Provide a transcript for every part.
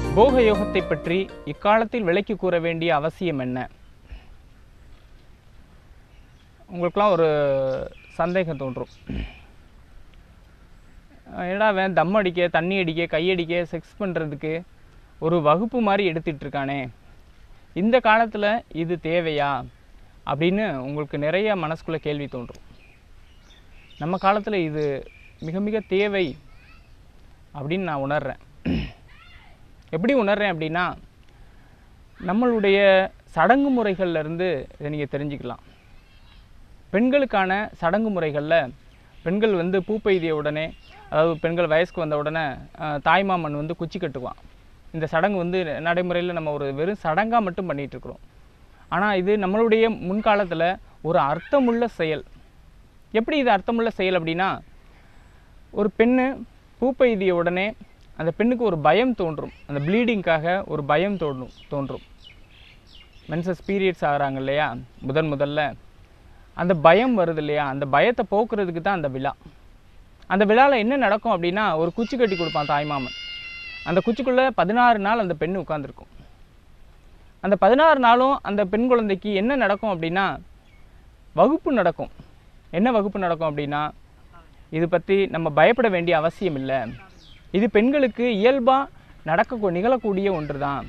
போக யோகத்தை பற்றி இக்காலத்தில் விலைக்கு கூற வேண்டிய அவசியம் என்ன உங்களுக்கெல்லாம் ஒரு சந்தேகம் தோன்றும் அஹ் என்னடா அவன் தம் அடிக்க தண்ணி அடிக்க கையடிக்க செக்ஸ் பண்ணுறதுக்கு ஒரு வகுப்பு மாதிரி எடுத்துட்டு இருக்கானே இந்த காலத்தில் இது தேவையா அப்படின்னு உங்களுக்கு நிறைய மனசுக்குள்ளே கேள்வி தோன்றும் நம்ம காலத்தில் இது மிக மிக தேவை அப்படின்னு நான் உணர்றேன் எப்படி உணர்றேன் அப்படின்னா நம்மளுடைய சடங்கு முறைகள்ல இருந்து இதை நீங்கள் தெரிஞ்சுக்கலாம் பெண்களுக்கான சடங்கு முறைகளில் பெண்கள் வந்து பூ பெய்திய உடனே அதாவது பெண்கள் வயசுக்கு வந்த உடனே அஹ், தாய்மாமன் வந்து குச்சி கட்டுவான் இந்த சடங்கு வந்து நடைமுறையில் நம்ம ஒரு வெறும் சடங்காக மட்டும் பண்ணிட்டு இருக்கிறோம் ஆனால் இது நம்மளுடைய முன்காலத்தில் ஒரு அர்த்தமுள்ள செயல் எப்படி இது அர்த்தமுள்ள செயல் அப்படின்னா ஒரு பெண்ணு பூ பெய்திய உடனே அந்த பெண்ணுக்கு ஒரு பயம் தோன்றும் அந்த ப்ளீடிங்காக ஒரு பயம் தோன்றும் தோன்றும் மென்சஸ் பீரியட்ஸ் ஆகிறாங்க இல்லையா முதன் முதல்ல அந்த பயம் வருது இல்லையா அந்த பயத்தை போக்குறதுக்கு தான் அந்த விழா அந்த விழாவில் என்ன நடக்கும் அப்படின்னா ஒரு குச்சி கட்டி கொடுப்பான் தாய்மாமன் அந்த குச்சிக்குள்ளே பதினாறு நாள் அந்த பெண் உட்காந்துருக்கும் அந்த பதினாறு நாளும் அந்த பெண் குழந்தைக்கு என்ன நடக்கும் அப்படின்னா வகுப்பு நடக்கும் என்ன வகுப்பு நடக்கும் அப்படின்னா இது பற்றி நம்ம பயப்பட வேண்டிய அவசியம் இல்லை இது பெண்களுக்கு இயல்பாக நடக்க நிகழக்கூடிய ஒன்று தான்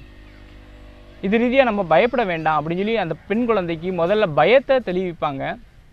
இது ரீதியாக நம்ம பயப்பட வேண்டாம் அப்படின்னு சொல்லி அந்த பெண் குழந்தைக்கு முதல்ல பயத்தை தெளிவிப்பாங்க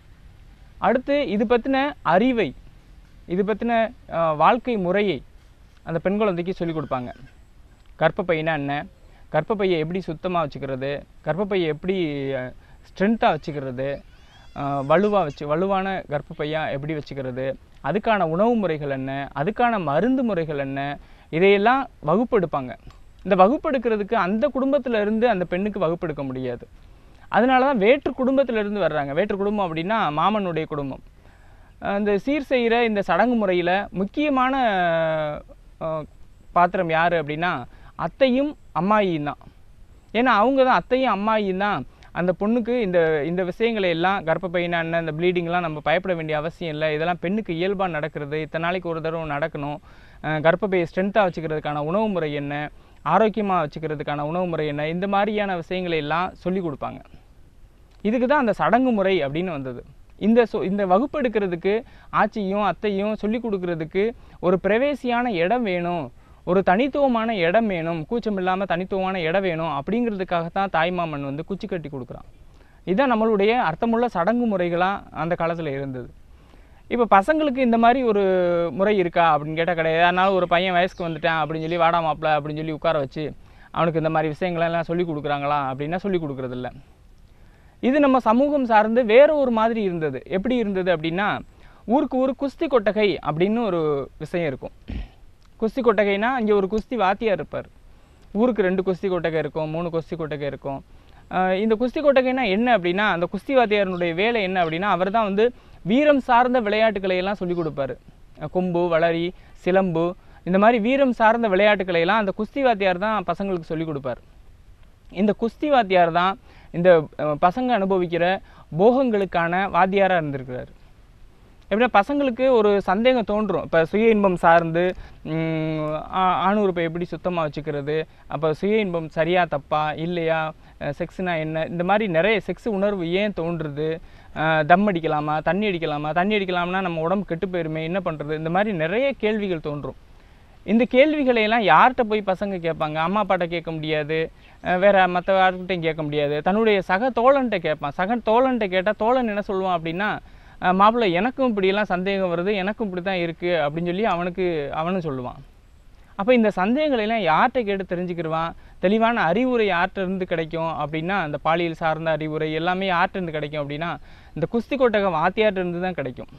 அடுத்து இது பற்றின அறிவை இது பற்றின வாழ்க்கை முறையை அந்த பெண் குழந்தைக்கு சொல்லிக் கொடுப்பாங்க கர்ப்பப்பைனா என்ன கர்ப்பப்பையை எப்படி சுத்தமாக வச்சுக்கிறது கர்ப்பப்பையை எப்படி ஸ்ட்ரென்த்தாக வச்சுக்கிறது வலுவாக வச்சு வலுவான கர்ப்பப்பையா எப்படி வச்சுக்கிறது அதுக்கான உணவு முறைகள் என்ன அதுக்கான மருந்து முறைகள் என்ன இதையெல்லாம் வகுப்பெடுப்பாங்க இந்த வகுப்பெடுக்கிறதுக்கு அந்த குடும்பத்துல இருந்து அந்த பெண்ணுக்கு வகுப்பெடுக்க முடியாது அதனால தான் வேற்று குடும்பத்துல இருந்து வர்றாங்க வேற்று குடும்பம் அப்படின்னா மாமனுடைய குடும்பம் அஹ் இந்த சீர் செய்கிற இந்த சடங்கு முறையில் முக்கியமான அஹ், பாத்திரம் யார் அப்படின்னா அத்தையும் அம்மாயியும் தான் ஏன்னா அவங்க தான் அத்தையும் அம்மாயியும் தான் அந்த பொண்ணுக்கு இந்த இந்த விஷயங்களை எல்லாம் கர்ப்பப்பையினா என்ன இந்த ப்ளீடிங்லாம் நம்ம பயப்பட வேண்டிய அவசியம் இல்லை இதெல்லாம் பெண்ணுக்கு இயல்பாக நடக்கிறது இத்தனை நாளைக்கு ஒரு தடவை நடக்கணும் அஹ் கர்ப்பப்பையை ஸ்ட்ரென்த்தாக வச்சுக்கிறதுக்கான உணவு முறை என்ன ஆரோக்கியமாக வச்சுக்கிறதுக்கான உணவு முறை என்ன இந்த மாதிரியான விஷயங்களை எல்லாம் சொல்லி கொடுப்பாங்க இதுக்கு தான் அந்த சடங்கு முறை அப்படின்னு வந்தது இந்த சொ இந்த வகுப்பு எடுக்கிறதுக்கு ஆச்சியும் அத்தையும் சொல்லி கொடுக்கறதுக்கு ஒரு பிரவேசியான இடம் வேணும் ஒரு தனித்துவமான இடம் வேணும் கூச்சம் இல்லாமல் தனித்துவமான இடம் வேணும் அப்படிங்கிறதுக்காகத்தான் தாய்மாமன் வந்து குச்சி கட்டி கொடுக்குறான் இதுதான் நம்மளுடைய அர்த்தமுள்ள சடங்கு முறைகளாக அந்த காலத்தில் இருந்தது இப்போ பசங்களுக்கு இந்த மாதிரி ஒரு முறை இருக்கா அப்படின்னு கேட்டால் கிடையாது அதனால ஒரு பையன் வயசுக்கு வந்துட்டான் அப்படின்னு சொல்லி வாடா மாப்பிள அப்படின்னு சொல்லி உட்கார வச்சு அவனுக்கு இந்த மாதிரி விஷயங்களெல்லாம் சொல்லி கொடுக்குறாங்களா அப்படின்னா சொல்லி கொடுக்குறதில்ல இது நம்ம சமூகம் சார்ந்து வேற ஒரு மாதிரி இருந்தது எப்படி இருந்தது அப்படின்னா ஊருக்கு ஊர் குஸ்தி கொட்டகை அப்படின்னு ஒரு விஷயம் இருக்கும் குஸ்தி கொட்டகைனா இங்கே ஒரு குஸ்தி வாத்தியார் இருப்பார் ஊருக்கு ரெண்டு குஸ்தி கொட்டகை இருக்கும் மூணு குஸ்தி கொட்டகை இருக்கும் ஆஹ் இந்த குஸ்தி கொட்டகைனா என்ன அப்படின்னா அந்த குஸ்தி வாத்தியாரனுடைய வேலை என்ன அப்படின்னா அவர் தான் வந்து வீரம் சார்ந்த விளையாட்டுகளை எல்லாம் சொல்லிக் கொடுப்பாரு அஹ் கொம்பு வளரி சிலம்பு இந்த மாதிரி வீரம் சார்ந்த விளையாட்டுகளை எல்லாம் அந்த குஸ்தி வாத்தியார் தான் பசங்களுக்கு சொல்லிக் கொடுப்பார் இந்த குஸ்தி வாத்தியார் தான் இந்த அஹ், பசங்க அனுபவிக்கிற போகங்களுக்கான வாத்தியாராக இருந்திருக்கிறார் எப்படின்னா பசங்களுக்கு ஒரு சந்தேகம் தோன்றும் இப்போ சுய இன்பம் சார்ந்து ம், ஆ- ஆணுறுப்பை எப்படி சுத்தமாக வச்சுக்கிறது அப்போ சுய இன்பம் சரியா தப்பா இல்லையா செக்ஸ்னா என்ன இந்த மாதிரி நிறைய செக்ஸ் உணர்வு ஏன் தோன்றுறது அஹ், தம் அடிக்கலாமா தண்ணி அடிக்கலாமா தண்ணி அடிக்கலாம்னா நம்ம உடம்பு கெட்டு போயிருமே என்ன பண்ணுறது இந்த மாதிரி நிறைய கேள்விகள் தோன்றும் இந்த கேள்விகளை எல்லாம் யார்கிட்ட போய் பசங்க கேட்பாங்க அம்மா அப்பாட்ட கேட்க முடியாது அஹ் வேற மற்ற யார்கிட்டையும் கேட்க முடியாது தன்னுடைய சக தோழன்ட்ட கேட்பான் சக தோழன்ட்ட கேட்டால் தோழன் என்ன சொல்லுவான் அப்படின்னா அஹ் மாப்பிள்ளை எனக்கும் இப்படியெல்லாம் சந்தேகம் வருது எனக்கும் இப்படி தான் இருக்குது அப்படின்னு சொல்லி அவனுக்கு அவனும் சொல்லுவான் அப்போ இந்த சந்தேகங்களை எல்லாம் யார்கிட்ட கேட்டு தெரிஞ்சுக்கிடுவான் தெளிவான அறிவுரை யார்கிட்ட இருந்து கிடைக்கும் அப்படின்னா அந்த பாலியல் சார்ந்த அறிவுரை எல்லாமே யார்கிட்ட இருந்து கிடைக்கும் அப்படின்னா இந்த குஸ்தி கொட்டக வாத்தியார்ட்ட இருந்து தான் கிடைக்கும்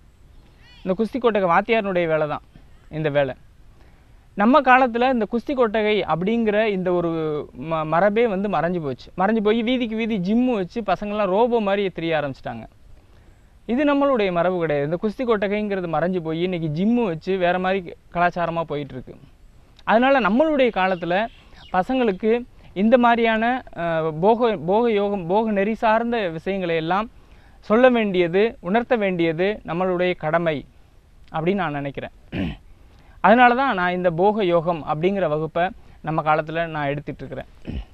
இந்த குஸ்தி கொட்டக வாத்தியாரனுடைய வேலை தான் இந்த வேலை நம்ம காலத்தில் இந்த குஸ்தி கொட்டகை அப்படிங்கிற இந்த ஒரு ம மரபே வந்து மறைஞ்சு போச்சு மறைஞ்சு போய் வீதிக்கு வீதி ஜிம்மு வச்சு பசங்கள்லாம் ரோபோ மாதிரி தெரிய ஆரம்பிச்சிட்டாங்க இது நம்மளுடைய மரபு கிடையாது இந்த குஸ்தி கொட்டகைங்கிறது மறைஞ்சு போய் இன்னைக்கு ஜிம்மு வச்சு வேற மாதிரி கலாச்சாரமாக போயிட்டு இருக்கு அதனால நம்மளுடைய காலத்தில் பசங்களுக்கு இந்த மாதிரியான அஹ், போக போக யோகம் போக நெறி சார்ந்த விஷயங்களை எல்லாம் சொல்ல வேண்டியது உணர்த்த வேண்டியது நம்மளுடைய கடமை அப்படின்னு நான் நினைக்கிறேன் அதனால தான் நான் இந்த போக யோகம் அப்படிங்கிற வகுப்பை நம்ம காலத்தில் நான் எடுத்துட்டு இருக்கிறேன்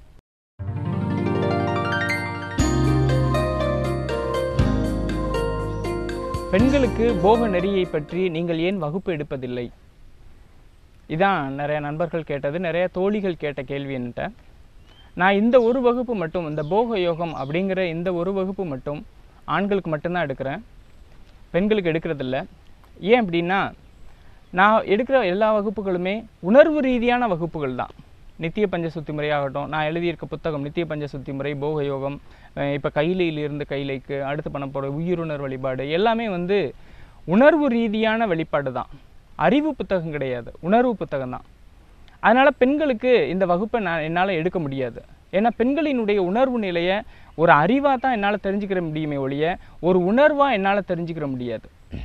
பெண்களுக்கு போக நெறியை பற்றி நீங்கள் ஏன் வகுப்பு எடுப்பதில்லை இதான் நிறைய நண்பர்கள் கேட்டது நிறைய தோழிகள் கேட்ட கேள்வி என்கிட்ட நான் இந்த ஒரு வகுப்பு மட்டும் இந்த போக யோகம் அப்படிங்கிற இந்த ஒரு வகுப்பு மட்டும் ஆண்களுக்கு மட்டும்தான் எடுக்கிறேன் பெண்களுக்கு எடுக்கிறதில்ல ஏன் அப்படின்னா நான் எடுக்கிற எல்லா வகுப்புகளுமே உணர்வு ரீதியான வகுப்புகள் தான் நித்திய பஞ்ச சுத்தி முறையாகட்டும் நான் எழுதியிருக்க புத்தகம் நித்திய பஞ்ச சுத்தி முறை போக யோகம் இப்போ கைலையிலிருந்து கைலைக்கு அடுத்து பண்ண போகிற உயிருணர் வழிபாடு எல்லாமே வந்து உணர்வு ரீதியான வெளிப்பாடு தான் அறிவு புத்தகம் கிடையாது உணர்வு புத்தகம் தான் அதனால் பெண்களுக்கு இந்த வகுப்பை நான் என்னால் எடுக்க முடியாது ஏன்னா பெண்களினுடைய உணர்வு நிலையை ஒரு அறிவாக தான் என்னால் தெரிஞ்சுக்கிற முடியுமே ஒழிய ஒரு உணர்வாக என்னால் தெரிஞ்சுக்கிற முடியாது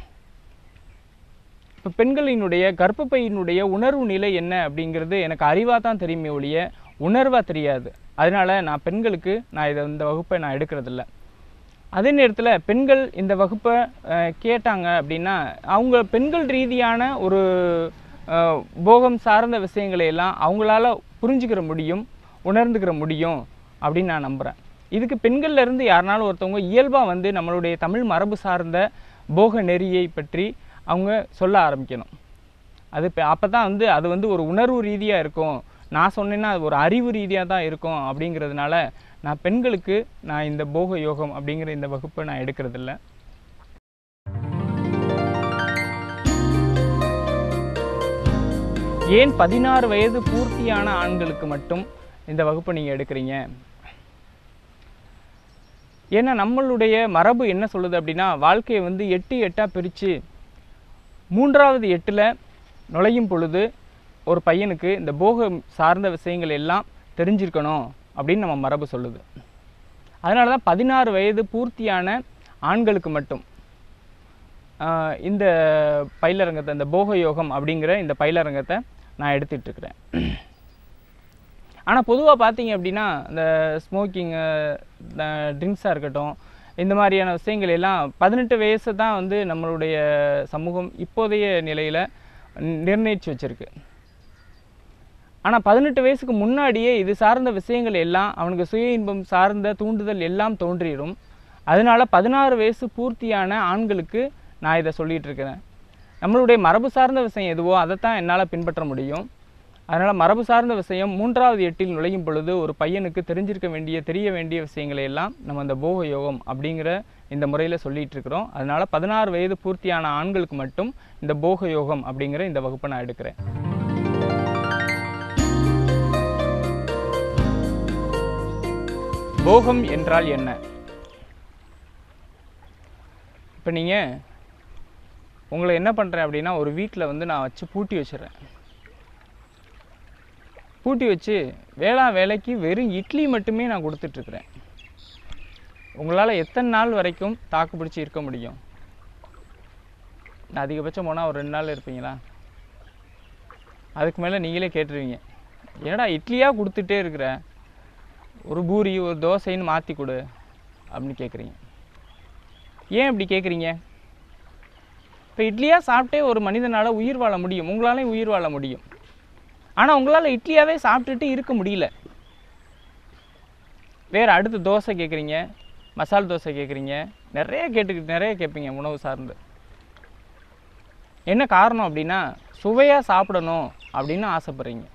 இப்போ பெண்களினுடைய கர்ப்பப்பையினுடைய உணர்வு நிலை என்ன அப்படிங்கிறது எனக்கு அறிவாக தான் தெரியுமே ஒழிய உணர்வாக தெரியாது அதனால நான் பெண்களுக்கு நான் இதை இந்த வகுப்பை நான் எடுக்கிறதில்ல அதே நேரத்தில் பெண்கள் இந்த வகுப்பை அஹ், கேட்டாங்க அப்படின்னா அவங்க பெண்கள் ரீதியான ஒரு அஹ், போகம் சார்ந்த விஷயங்களை எல்லாம் அவங்களால புரிஞ்சுக்கிற முடியும் உணர்ந்துக்கிற முடியும் அப்படின்னு நான் நம்புகிறேன் இதுக்கு பெண்கள்ல இருந்து யாருனாலும் ஒருத்தவங்க இயல்பாக வந்து நம்மளுடைய தமிழ் மரபு சார்ந்த போக நெறியை பற்றி அவங்க சொல்ல ஆரம்பிக்கணும் அது அப்போ தான் வந்து அது வந்து ஒரு உணர்வு ரீதியாக இருக்கும் நான் சொன்னேன்னா அது ஒரு அறிவு ரீதியாக தான் இருக்கும் அப்படிங்கிறதுனால நான் பெண்களுக்கு நான் இந்த போக யோகம் அப்படிங்கிற இந்த வகுப்பை நான் எடுக்கிறதில்ல ஏன் பதினாறு வயது பூர்த்தியான ஆண்களுக்கு மட்டும் இந்த வகுப்பை நீங்கள் எடுக்கிறீங்க ஏன்னா நம்மளுடைய மரபு என்ன சொல்லுது அப்படின்னா வாழ்க்கையை வந்து எட்டு எட்டாக பிரித்து மூன்றாவது எட்டில் நுழையும் பொழுது ஒரு பையனுக்கு இந்த போகம் சார்ந்த விஷயங்கள் எல்லாம் தெரிஞ்சிருக்கணும் அப்படின்னு நம்ம மரபு சொல்லுது அதனால தான் பதினாறு வயது பூர்த்தியான ஆண்களுக்கு மட்டும் ஆஹ், இந்த பயிலரங்கத்தை இந்த போக யோகம் அப்படிங்கிற இந்த பயிலரங்கத்தை நான் எடுத்துட்டு இருக்கிறேன் ஆனால் பொதுவாக பார்த்தீங்க அப்படின்னா இந்த ஸ்மோக்கிங்கு ட்ரிங்க்ஸாக இருக்கட்டும் இந்த மாதிரியான விஷயங்கள் எல்லாம் பதினெட்டு வயசு தான் வந்து நம்மளுடைய சமூகம் இப்போதைய நிலையில் நிர்ணயிச்சு வச்சிருக்கு ஆனால் பதினெட்டு வயசுக்கு முன்னாடியே இது சார்ந்த விஷயங்கள் எல்லாம் அவனுக்கு சுய இன்பம் சார்ந்த தூண்டுதல் எல்லாம் தோன்றிடும் அதனால பதினாறு வயசு பூர்த்தியான ஆண்களுக்கு நான் இதை சொல்லிட்டு இருக்கிறேன் நம்மளுடைய மரபு சார்ந்த விஷயம் எதுவோ அதைத்தான் என்னால் பின்பற்ற முடியும் அதனால் மரபு சார்ந்த விஷயம் மூன்றாவது எட்டில் நுழையும் பொழுது ஒரு பையனுக்கு தெரிஞ்சிருக்க வேண்டிய தெரிய வேண்டிய விஷயங்களை எல்லாம் நம்ம இந்த போக யோகம் அப்படிங்கிற இந்த முறையில் சொல்லிட்டு இருக்கிறோம் அதனால் பதினாறு வயது பூர்த்தியான ஆண்களுக்கு மட்டும் இந்த போக யோகம் அப்படிங்கிற இந்த வகுப்பை நான் எடுக்கிறேன் போகம் என்றால் என்ன இப்போ நீங்கள் உங்களை என்ன பண்ணுறேன் அப்படின்னா ஒரு வீட்டில் வந்து நான் வச்சு பூட்டி வச்சிடுறேன் பூட்டி வச்சு வேளா வேலைக்கு வெறும் இட்லி மட்டுமே நான் கொடுத்துட்ருக்குறேன் உங்களால் எத்தனை நாள் வரைக்கும் தாக்கு பிடிச்சி இருக்க முடியும் நான் அதிகபட்சம் போனால் ஒரு ரெண்டு நாள் இருப்பீங்களா அதுக்கு மேலே நீங்களே கேட்டுருவீங்க ஏடா இட்லியாக கொடுத்துட்டே இருக்கிற ஒரு பூரி ஒரு தோசைன்னு மாற்றி கொடு அப்படின்னு கேட்குறீங்க ஏன் இப்படி கேட்குறீங்க இப்போ இட்லியாக சாப்பிட்டே ஒரு மனிதனால் உயிர் வாழ முடியும் உங்களாலே உயிர் வாழ முடியும் ஆனால் உங்களால் இட்லியாகவே சாப்பிட்டுட்டு இருக்க முடியல வேறு அடுத்து தோசை கேட்குறீங்க மசால் தோசை கேட்குறீங்க நிறைய கேட்டுக்கிட்டு நிறைய கேட்பீங்க உணவு சார்ந்து என்ன காரணம் அப்படின்னா சுவையாக சாப்பிடணும் அப்படின்னு ஆசைப்பட்றீங்க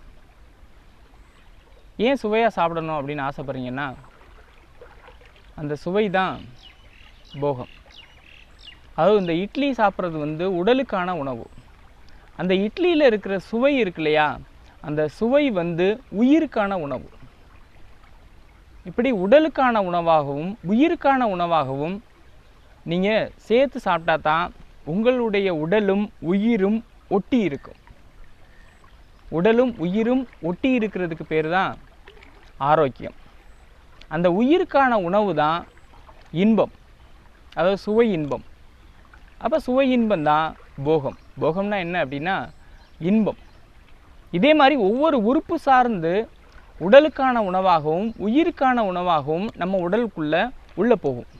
ஏன் சுவையாக சாப்பிடணும் அப்படின்னு ஆசைப்பட்றீங்கன்னா அந்த சுவை தான் போகம் அதாவது இந்த இட்லி சாப்பிட்றது வந்து உடலுக்கான உணவு அந்த இட்லியில் இருக்கிற சுவை இருக்கு இல்லையா அந்த சுவை வந்து உயிருக்கான உணவு இப்படி உடலுக்கான உணவாகவும் உயிருக்கான உணவாகவும் நீங்கள் சேர்த்து சாப்பிட்டா தான் உங்களுடைய உடலும் உயிரும் ஒட்டி இருக்கும் உடலும் உயிரும் ஒட்டி இருக்கிறதுக்கு பேர் தான் ஆரோக்கியம் அந்த உயிருக்கான உணவு தான் இன்பம் அதாவது சுவை இன்பம் அப்போ சுவை இன்பம் தான் போகம் போகம்னா என்ன அப்படின்னா இன்பம் இதே மாதிரி ஒவ்வொரு உறுப்பு சார்ந்து உடலுக்கான உணவாகவும் உயிருக்கான உணவாகவும் நம்ம உடலுக்குள்ளே உள்ளே போகும்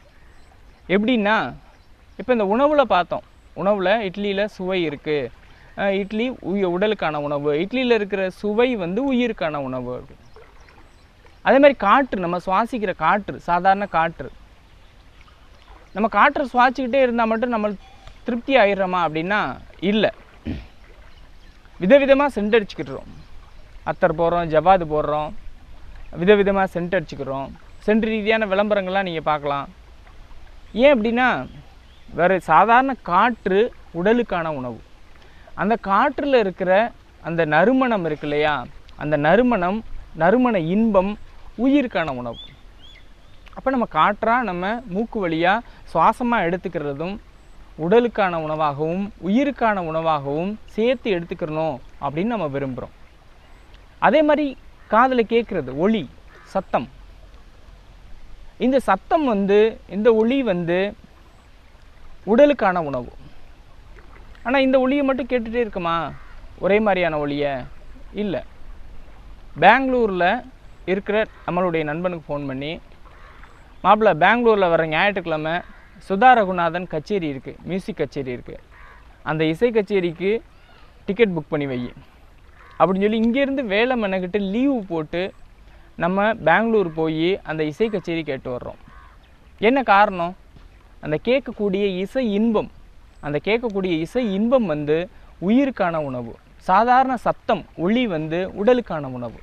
எப்படின்னா இப்போ இந்த உணவில் பார்த்தோம் உணவில் இட்லியில் சுவை இருக்குது அஹ், இட்லி உய உடலுக்கான உணவு இட்லியில் இருக்கிற சுவை வந்து உயிருக்கான உணவு அப்படி அதே மாதிரி காற்று நம்ம சுவாசிக்கிற காற்று சாதாரண காற்று நம்ம காற்றை சுவாசிக்கிட்டே இருந்தால் மட்டும் நம்ம திருப்தி ஆயிடுறோமா அப்படின்னா இல்லை விதவிதமாக சென்ட் அடிச்சுக்கிட்டுறோம் அத்தர் போடுறோம் ஜவாது போடுறோம் விதவிதமாக சென்ட் அடிச்சுக்கிறோம் சென்ட் ரீதியான விளம்பரங்கள்லாம் நீங்கள் பார்க்கலாம் ஏன் அப்படின்னா வேறு சாதாரண காற்று உடலுக்கான உணவு அந்த காற்றில் இருக்கிற அந்த நறுமணம் இருக்கு இல்லையா அந்த நறுமணம் நறுமண இன்பம் உயிருக்கான உணவு அப்போ நம்ம காற்றாக நம்ம மூக்கு வழியாக சுவாசமாக எடுத்துக்கிறதும் உடலுக்கான உணவாகவும் உயிருக்கான உணவாகவும் சேர்த்து எடுத்துக்கிறணும் அப்படின்னு நம்ம விரும்புகிறோம் அதே மாதிரி காதில் கேட்குறது ஒளி சத்தம் இந்த சத்தம் வந்து இந்த ஒளி வந்து உடலுக்கான உணவு ஆனால் இந்த ஒளியை மட்டும் கேட்டுகிட்டே இருக்குமா ஒரே மாதிரியான ஒளியை இல்லை பெங்களூரில் இருக்கிற நம்மளுடைய நண்பனுக்கு ஃபோன் பண்ணி மாப்பிள்ளை பெங்களூரில் வர ஞாயிற்றுக்கிழமை சுதா ரகுநாதன் கச்சேரி இருக்குது மியூசிக் கச்சேரி இருக்குது அந்த இசை கச்சேரிக்கு டிக்கெட் புக் பண்ணி வை அப்படின்னு சொல்லி இங்கேருந்து வேலை மெனக்கிட்டு லீவு போட்டு நம்ம பெங்களூர் போய் அந்த இசை கச்சேரி கேட்டு வர்றோம் என்ன காரணம் அந்த கேட்கக்கூடிய இசை இன்பம் அந்த கேட்கக்கூடிய இசை இன்பம் வந்து உயிருக்கான உணவு சாதாரண சத்தம் ஒளி வந்து உடலுக்கான உணவு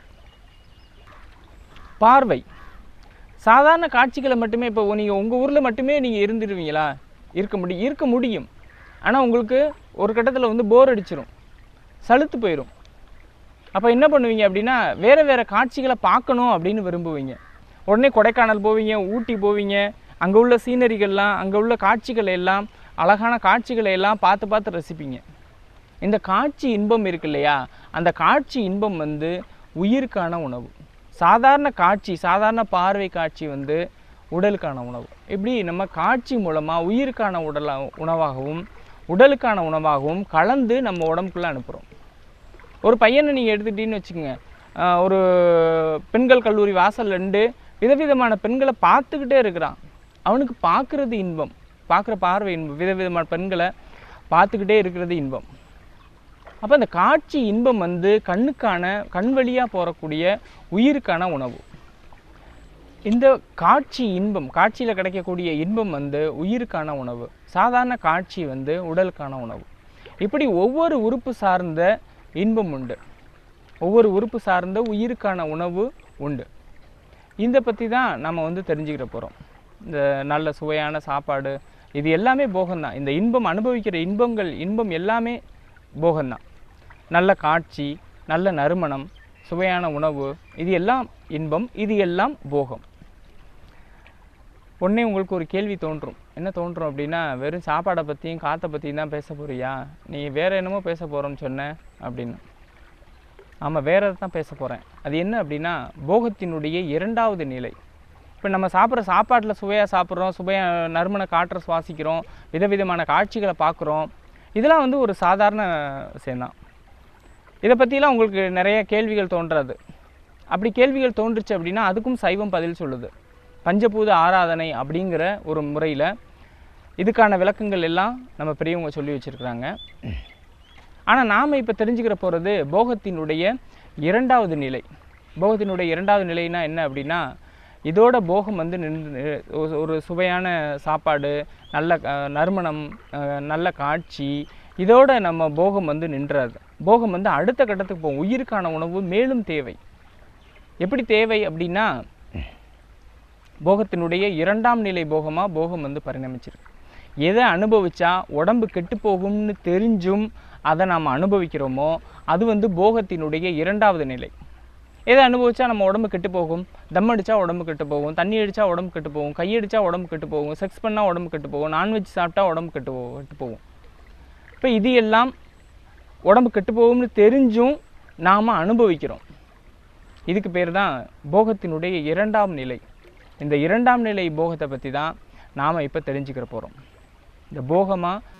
பார்வை சாதாரண காட்சிகளை மட்டுமே இப்போ நீங்கள் உங்கள் ஊரில் மட்டுமே நீங்கள் இருந்துடுவீங்களா இருக்க முடியும் இருக்க முடியும் ஆனால் உங்களுக்கு ஒரு கட்டத்தில் வந்து போர் அடிச்சிரும் சலுத்து போயிடும் அப்போ என்ன பண்ணுவீங்க அப்படின்னா வேறு வேறு காட்சிகளை பார்க்கணும் அப்படின்னு விரும்புவீங்க உடனே கொடைக்கானல் போவீங்க ஊட்டி போவீங்க அங்கே உள்ள சீனரிகள்லாம் அங்கே உள்ள காட்சிகளை எல்லாம் அழகான காட்சிகளை எல்லாம் பார்த்து பார்த்து ரசிப்பீங்க இந்த காட்சி இன்பம் இருக்கு இல்லையா அந்த காட்சி இன்பம் வந்து உயிருக்கான உணவு சாதாரண காட்சி சாதாரண பார்வை காட்சி வந்து உடலுக்கான உணவு இப்படி நம்ம காட்சி மூலமாக உயிருக்கான உடல உணவாகவும் உடலுக்கான உணவாகவும் கலந்து நம்ம உடம்புக்குள்ளே அனுப்புகிறோம் ஒரு பையனை நீங்கள் எடுத்துக்கிட்டீங்கன்னு வச்சுக்கோங்க ஆஹ் ஒரு பெண்கள் கல்லூரி வாசல் ரெண்டு விதவிதமான பெண்களை பார்த்துக்கிட்டே இருக்கிறான் அவனுக்கு பார்க்குறது இன்பம் பார்க்குற பார்வை இன்பம் விதவிதமான பெண்களை பார்த்துக்கிட்டே இருக்கிறது இன்பம் அப்போ அந்த காட்சி இன்பம் வந்து கண்ணுக்கான கண் வழியாக போகக்கூடிய உயிருக்கான உணவு இந்த காட்சி இன்பம் காட்சியில் கிடைக்கக்கூடிய இன்பம் வந்து உயிருக்கான உணவு சாதாரண காட்சி வந்து உடலுக்கான உணவு இப்படி ஒவ்வொரு உறுப்பு சார்ந்த இன்பம் உண்டு ஒவ்வொரு உறுப்பு சார்ந்த உயிருக்கான உணவு உண்டு இந்த பற்றி தான் நம்ம வந்து தெரிஞ்சுக்கிற போகிறோம் இந்த நல்ல சுவையான சாப்பாடு இது எல்லாமே போகம்தான் இந்த இன்பம் அனுபவிக்கிற இன்பங்கள் இன்பம் எல்லாமே போகம்தான் நல்ல காட்சி நல்ல நறுமணம் சுவையான உணவு இது எல்லாம் இன்பம் இது எல்லாம் போகம் உடனே உங்களுக்கு ஒரு கேள்வி தோன்றும் என்ன தோன்றும் அப்படின்னா வெறும் சாப்பாடை பற்றியும் காற்றை பற்றியும் தான் பேச போறியா நீ வேற என்னமோ பேச போகிறோன்னு சொன்ன அப்படின்னு ஆமாம் வேற தான் பேச போகிறேன் அது என்ன அப்படின்னா போகத்தினுடைய இரண்டாவது நிலை இப்போ நம்ம சாப்பிட்ற சாப்பாட்டில் சுவையாக சாப்பிட்றோம் சுவையாக நறுமண காற்றை சுவாசிக்கிறோம் விதவிதமான காட்சிகளை பார்க்குறோம் இதெல்லாம் வந்து ஒரு சாதாரண விஷயம்தான் இதை பற்றிலாம் உங்களுக்கு நிறைய கேள்விகள் தோன்றாது அப்படி கேள்விகள் தோன்றுச்சு அப்படின்னா அதுக்கும் சைவம் பதில் சொல்லுது பஞ்சபூத ஆராதனை அப்படிங்கிற ஒரு முறையில் இதுக்கான விளக்கங்கள் எல்லாம் நம்ம பெரியவங்க சொல்லி வச்சுருக்குறாங்க ஆனால் நாம் இப்போ தெரிஞ்சுக்கிற போகிறது போகத்தினுடைய இரண்டாவது நிலை போகத்தினுடைய இரண்டாவது நிலைனா என்ன அப்படின்னா இதோட போகம் வந்து நின்று ஒரு- ஒரு சுவையான சாப்பாடு நல்ல அஹ், நறுமணம் அஹ், நல்ல காட்சி இதோட நம்ம போகம் வந்து நின்றாது போகம் வந்து அடுத்த கட்டத்துக்கு போகும் உயிருக்கான உணவு மேலும் தேவை எப்படி தேவை அப்படின்னா போகத்தினுடைய இரண்டாம் நிலை போகமாக போகம் வந்து பரிணமிச்சிருக்கு எதை அனுபவிச்சா உடம்பு கெட்டு போகும்னு தெரிஞ்சும் அதை நாம் அனுபவிக்கிறோமோ அது வந்து போகத்தினுடைய இரண்டாவது நிலை எதை அனுபவிச்சா நம்ம உடம்பு கெட்டு போகும் தம் அடிச்சா உடம்பு கெட்டு போகும் தண்ணி அடிச்சா உடம்பு கெட்டு போகும் கையடிச்சா உடம்பு கெட்டு போகும் செக்ஸ் பண்ணால் உடம்பு கெட்டு போகும் நான்வெஜ் சாப்பிட்டா உடம்பு கெட்டு போ கெட்டு போகும் இப்போ இது எல்லாம் உடம்பு கெட்டு போகும்னு தெரிஞ்சும் நாம் அனுபவிக்கிறோம் இதுக்கு பேர் தான் போகத்தினுடைய இரண்டாம் நிலை இந்த இரண்டாம் நிலை போகத்தை பற்றி தான் நாம் இப்போ தெரிஞ்சுக்கிற போகிறோம் இந்த போகமாக